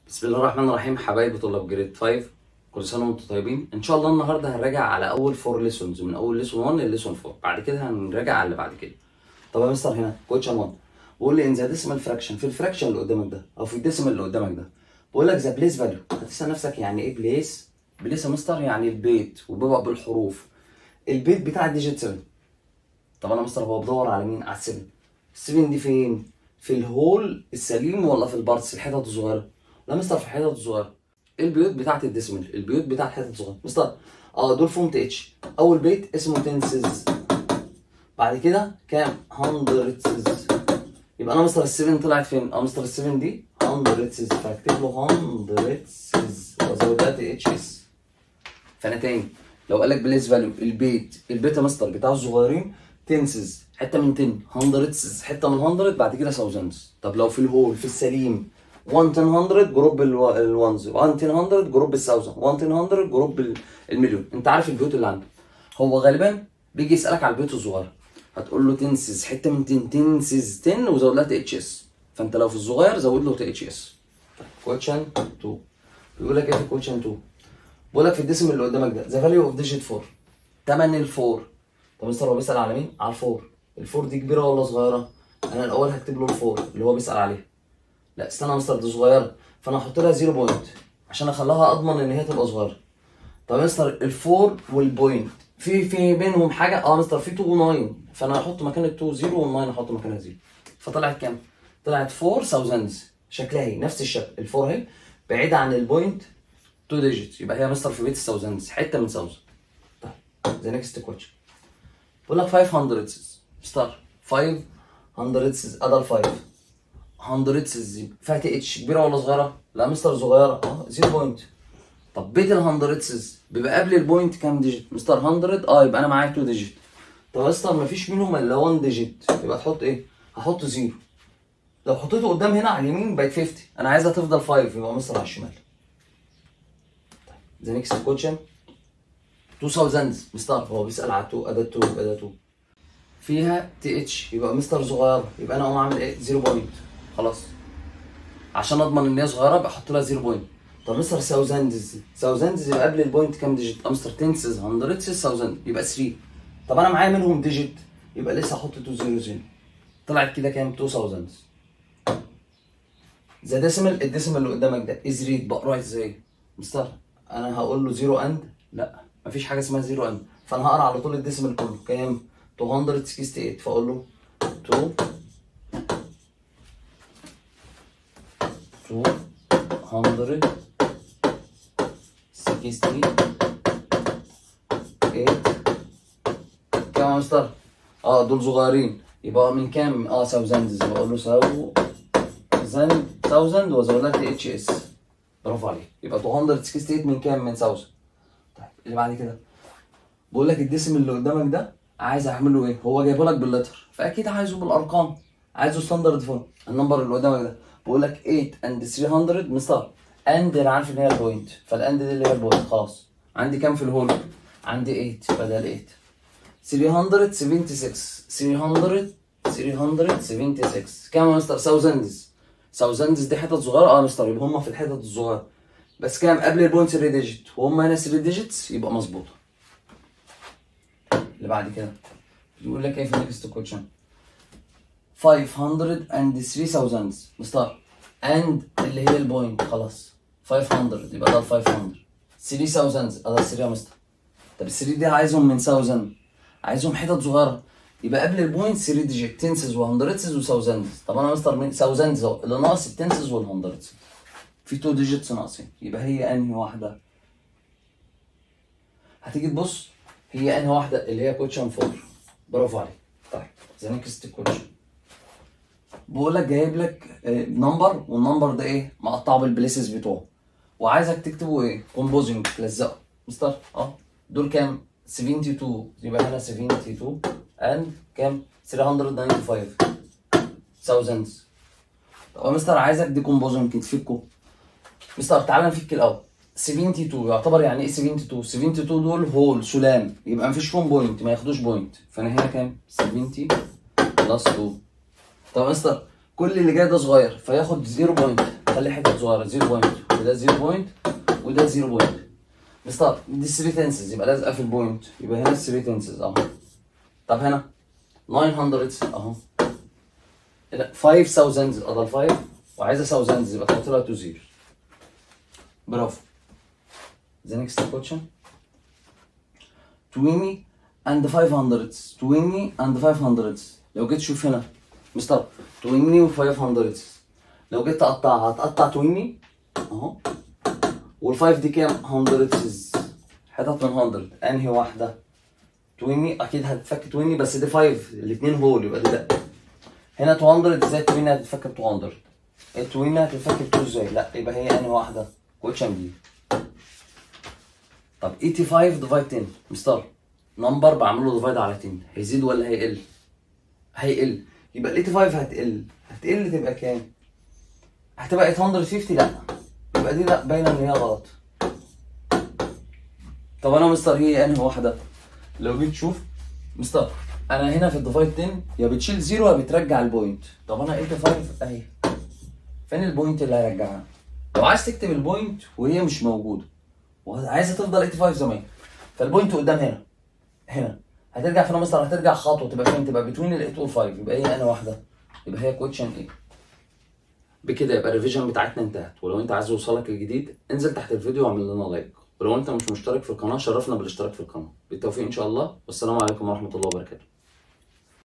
بسم الله الرحمن الرحيم حبايبي طلاب جريد 5 كل سنه وانتم طيبين ان شاء الله النهارده هنراجع على اول فور ليسونز من اول ليسون 1 لليسون 4 بعد كده هنراجع على اللي بعد كده طب يا مستر هنا كوتشن 1 بقول لي ان ذا ديسيمال فراكشن في الفراكشن اللي قدامك ده او في الديسيمال اللي قدامك ده بقول لك ذا بليس فاليو هتسال نفسك يعني ايه بليس بليس يا مستر يعني البيت وبيبقى بالحروف البيت بتاع الديجيت 7 طب انا مستر هو بدور على مين على 7 7 دي فين في الهول السليم ولا في البارتس الحتت الصغيره لا مستر في الحتت الصغيره البيوت بتاعت الديسمال البيوت بتاعت الحتت الصغيره مستر اه دول فيهم تي اتش اول بيت اسمه تنسز بعد كده كام هندردز يبقى انا مستر السفن طلعت فين اه مستر السفن دي هندردز فاكتب له هندردز وازود ده تي اتش اس فانا تاني لو قال لك بليس فاليو البيت البيت يا مستر بتاع الصغيرين تنسز حته من 10 هندردز حته من 100 بعد كده ثاوزندز طب لو في الهول في السليم 1 100 جروب الو- الوانز 1 100 جروب الثاوزند 1 100 جروب ال- المليون انت عارف البيوت اللي عندك هو غالبا بيجي يسالك على البيوت الصغير هتقول له تنسز حته من 10 تنسز 10 وزود لها تي اتش اس فانت لو في الصغير زود له تي اتش اس كوتشن 2 بيقول لك ايه في كوتشن 2 بيقول لك في الديسم اللي قدامك ده ذا فاليو اوف ديجيت 4 تمن الفور طب مستر هو بيسال على مين؟ على الفور الفور دي كبيره ولا صغيره؟ انا الاول هكتب له الفور اللي هو بيسال عليها لا استنى يا مستر دي صغيره فانا هحط لها 0 بوينت عشان اخليها اضمن ان هي تبقى صغيره طب يا مستر الفور والبوينت في في بينهم حاجه اه مستر في 2 و9 فانا هحط مكان ال 2 0 وال9 هحط مكانها 0 فطلعت كام؟ طلعت 4 ثاوزندز شكلها هي نفس الشكل الفور اهي بعيده عن البوينت 2 ديجيتس يبقى هي يا مستر في بيت الثاوزندز حته من ثاوزند طيب ذا نيكست كويشن بقول لك 500 ستار 500 ادل 5 100 فيها تي اتش كبيره ولا صغيره؟ لا مستر صغيره اه 0 بوينت طب بيت ال 100 بيبقى قبل البوينت كام ديجيت؟ مستر 100 اه يبقى انا معايا 2 ديجيت طب يا مستر مفيش منهم الا 1 ديجيت يبقى تحط ايه؟ هحط 0 لو حطيته قدام هنا على اليمين بقت 50 انا عايزها تفضل 5 يبقى مستر على الشمال ذا نيكست كوتشن 2000 مستر هو بيسأل على 2 أداة 2 أداة 2 فيها تي اتش يبقى مستر صغيرة يبقى أنا أقوم أعمل إيه؟ 0 بوينت خلاص عشان أضمن إن هي صغيرة بحط لها 0 بوينت طب مستر ثاوزندز ثاوزندز يبقى قبل البوينت كام ديجيت؟ أه مستر تنسز هندردز ثاوزند يبقى 3 طب أنا معايا منهم ديجيت يبقى لسه هحط 2 0 0 طلعت كده كام؟ 2000 ذا ديسيمال الديسيمال اللي قدامك ده از ريد بقراه ازاي؟ مستر انا هقول له زيرو اند لا مفيش حاجه اسمها زيرو اند فانا هقرا على طول الديسيمال كله كام 268 فاقول له 2 268 كام يا مستر؟ اه دول صغيرين يبقى من كام؟ اه ثاوزندز بقول له ساو زند ثاوزند وازود لها تي اتش اس برافو عليك يبقى 268 من كام؟ من 1000 طيب اللي بعد كده بقول لك الديسم اللي قدامك ده عايز اعمل له ايه؟ هو جايبه لك باللتر فاكيد عايزه بالارقام عايزه ستاندرد فورم النمبر اللي قدامك ده بقول لك 8 اند 300 مستر اند انا عارف ان هي البوينت فالاند دي اللي هي البوينت خلاص عندي كام في الهول؟ عندي 8 بدل 8 376 300 376 كام يا مستر؟ ثاوزندز ثاوزندز دي حتت صغيره اه يا مستر يبقى هم في الحتت الصغيره بس كام قبل البوينت 3 ديجيت وهم هنا 3 ديجيتس يبقى مظبوطه اللي بعد كده بيقول لك ايه في النكست كويشن 500 and 3000 مستر and اللي هي البوينت خلاص 500 يبقى ده ال 500 3000 اه ده 3 يا مستر طب ال 3 دي عايزهم من 1000 عايزهم حتت صغيره يبقى قبل البوينت 3 ديجيت تنسز وهندردز وثاوزندز طب انا مستر من ثاوزندز اهو اللي ناقص التنسز والهندردز في 2 ديجيتس ناقصين يبقى هي انهي واحده هتيجي تبص هي انهي واحده اللي هي كوتشن 4 برافو عليك طيب ذا نيكست كوتشن بقول لك جايب لك نمبر والنمبر ده ايه مقطعه بالبليسز بتوعه وعايزك تكتبه ايه كومبوزنج تلزقه مستر اه دول كام 72 يبقى هنا 72 and كام 395 thousands طب يا مستر عايزك دي كومبوزنج تفكه مستر تعالى نفك الاول 72 يعتبر يعني ايه 72 72 دول هول سلام يبقى مفيش فيهم بوينت ما ياخدوش بوينت فانا هنا كام 70 بلس 2 طب يا مستر كل اللي جاي ده صغير فياخد 0 بوينت خلي حتت صغيره 0 بوينت وده 0 بوينت وده 0 بوينت مستر دي 3 تنسز يبقى لازقه في البوينت يبقى هنا 3 تنسز اهو طب هنا 900 اهو 5000 اضل 5 وعايزه ثاوزندز يبقى تحط لها 2 زيرو برافو the next question 20 and 500 20 and 500 لو جيت تشوف هنا مستر 20 و 500 لو جيت تقطعها هتقطع 20 اهو وال5 دي كام 100 حتت من 100 انهي واحده 20 اكيد هتفك 20 بس دي 5 الاثنين هول يبقى دي لا هنا 200 ازاي 20 هتتفك ب 200 ال 20 هتتفك ب 2 ازاي لا يبقى هي انهي واحده كوتشن دي طب 85 ديفايد 10 مستر نمبر بعمل له ديفايد على 10 هيزيد ولا هيقل؟ هيقل يبقى ال 85 هتقل هتقل تبقى كام؟ هتبقى 850 لا يبقى دي لا باينه ان هي غلط طب انا مستر هي انهي واحده؟ لو جيت تشوف مستر انا هنا في الديفايد 10 يا بتشيل زيرو يا بترجع البوينت طب انا 85 اهي فين البوينت اللي هرجعها؟ لو عايز تكتب البوينت وهي مش موجوده وعايزه تفضل 85 زي ما هي فالبوينت قدام هنا هنا هترجع فين يا مستر هترجع خطوه تبقى فين تبقى بتوين ال 8 وال 5 يبقى هي انا واحده يبقى هي كوتشن ايه بكده يبقى الريفيجن بتاعتنا انتهت ولو انت عايز يوصلك الجديد انزل تحت الفيديو واعمل لنا لايك ولو انت مش مشترك في القناه شرفنا بالاشتراك في القناه بالتوفيق ان شاء الله والسلام عليكم ورحمه الله وبركاته